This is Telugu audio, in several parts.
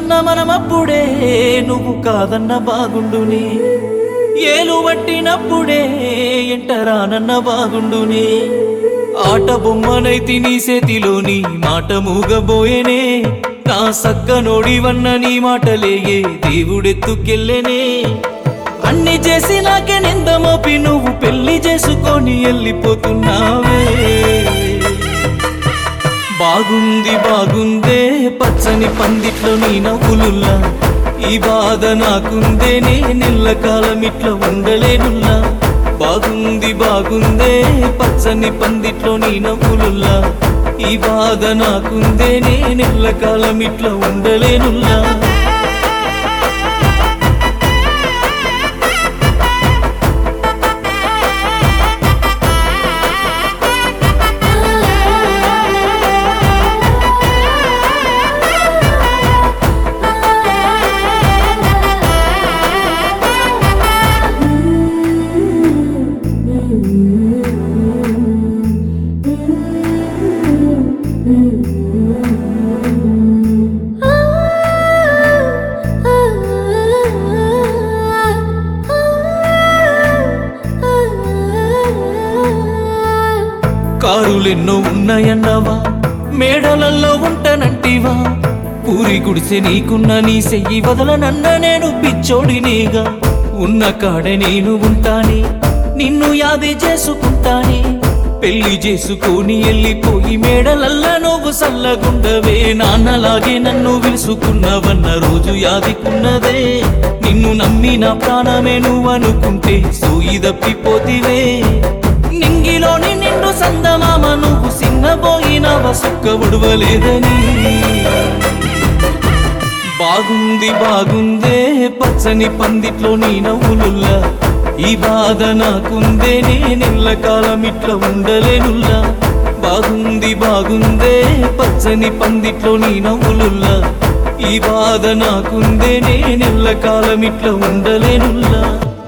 చూస్తున్న మనమప్పుడే నువ్వు కాదన్న బాగుండుని ఏలు పట్టినప్పుడే ఎంటరానన్న బాగుండుని ఆట బొమ్మనైతి నీ చేతిలోని మాట మూగబోయేనే నా సక్క నోడివన్న నీ మాటలేయే దేవుడెత్తుకెళ్ళేనే అన్ని చేసి నాకే నింద మోపి నువ్వు పెళ్లి చేసుకొని వెళ్ళిపోతున్నావే బాగుంది బాగుందే పచ్చని పందిట్లో నీ నవ్వులుల్లా ఈ బాధ నాకుందే నే నెల్ల కాలం ఇట్లా ఉండలేనుల్లా బాగుంది బాగుందే పచ్చని పందిట్లో నీ నవ్వులుల్లా ఈ బాధ నాకుందే నే నెల్ల కాలం ఇట్లా ఉండలేనుల్లా కారులెన్నో ఉన్నాయన్నావా మేడలల్లో ఉంటానంటివా పూరి గుడిసె నీకున్న నీ సెయ్యి వదలనన్న నేను పిచ్చోడినేగా ఉన్న కాడే నేను ఉంటానే నిన్ను యాది చేసుకుంటానే పెళ్లి చేసుకొని వెళ్ళిపోయి మేడలల్లా నువ్వు సల్లగుండవే నాన్నలాగే నన్ను విలుసుకున్నవన్న రోజు యాదికున్నదే నిన్ను నమ్మి నా ప్రాణమే నువ్వు అనుకుంటే సూయి తప్పిపోతివే నింగిలోని నిండు సందమామ నువ్వు సిన్నబోయినవ సుక్క ఉడవలేదని బాగుంది బాగుందే పచ్చని పందిట్లో నీ నవ్వులుల్లా ఈ బాధ నాకుందే నేనెల్ల కాలం ఇట్లా ఉండలేనుల్లా బాగుంది బాగుందే పచ్చని పందిట్లో నీ నవ్వులుల్లా ఈ బాధ నాకుందే నేనెల్ల కాలం ఇట్లా ఉండలేనుల్లా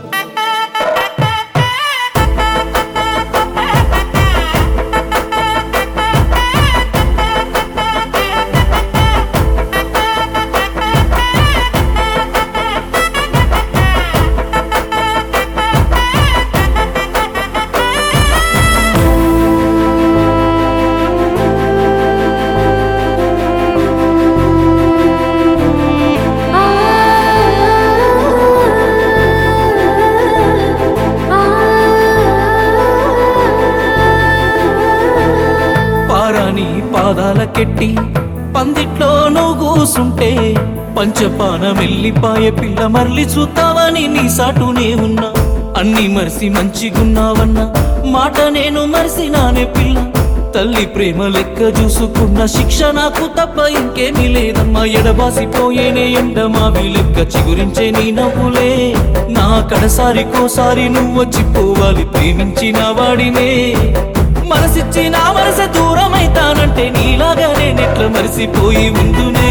పారాని పాదాలకెట్టి పందిట్లో నువ్వు కూసుంటే పంచపాన మెల్లిపాయ పిల్ల మరలి చూస్తావని నీ సాటునే ఉన్నా అన్ని మరిసి మంచిగున్నావన్న మాట నేను మరిసినానే పిల్ల తల్లి ప్రేమ లెక్క చూసుకున్న శిక్ష నాకు తప్ప ఇంకేమీ లేదమ్మా ఎడబాసిపోయేనే ఎండ మావి లెక్క చిగురించే నీ నవ్వులే నా కడసారి కోసారి నువ్వు వచ్చిపోవాలి ప్రేమించిన వాడినే మనసిచ్చి నా మనస దూరమైతానంటే నీలాగా నేనెట్ల మరిసిపోయి ఉందునే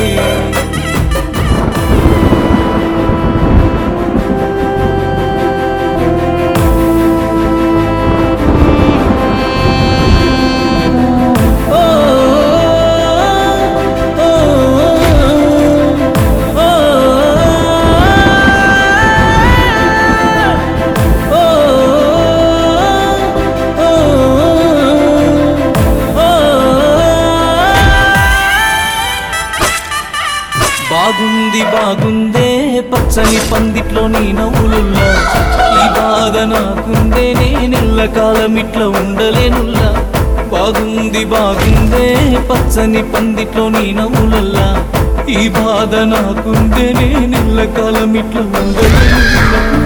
ఓ, ఓ, ఓ, ఓ, బాగుంది బాగుందే పచ్చని పందిట్లో నీ నవ్వులుల్లా ఈ బాధ నాకుందే నేనెల్ల కాలం ఇట్లా ఉండలేనుల్లా బాగుంది బాగుందే పచ్చని పందిట్లో నీ నవ్వులల్లా ఈ బాధ నాకుందే నేనెల్ల కాలం ఇట్లా ఉండలేనుల్లా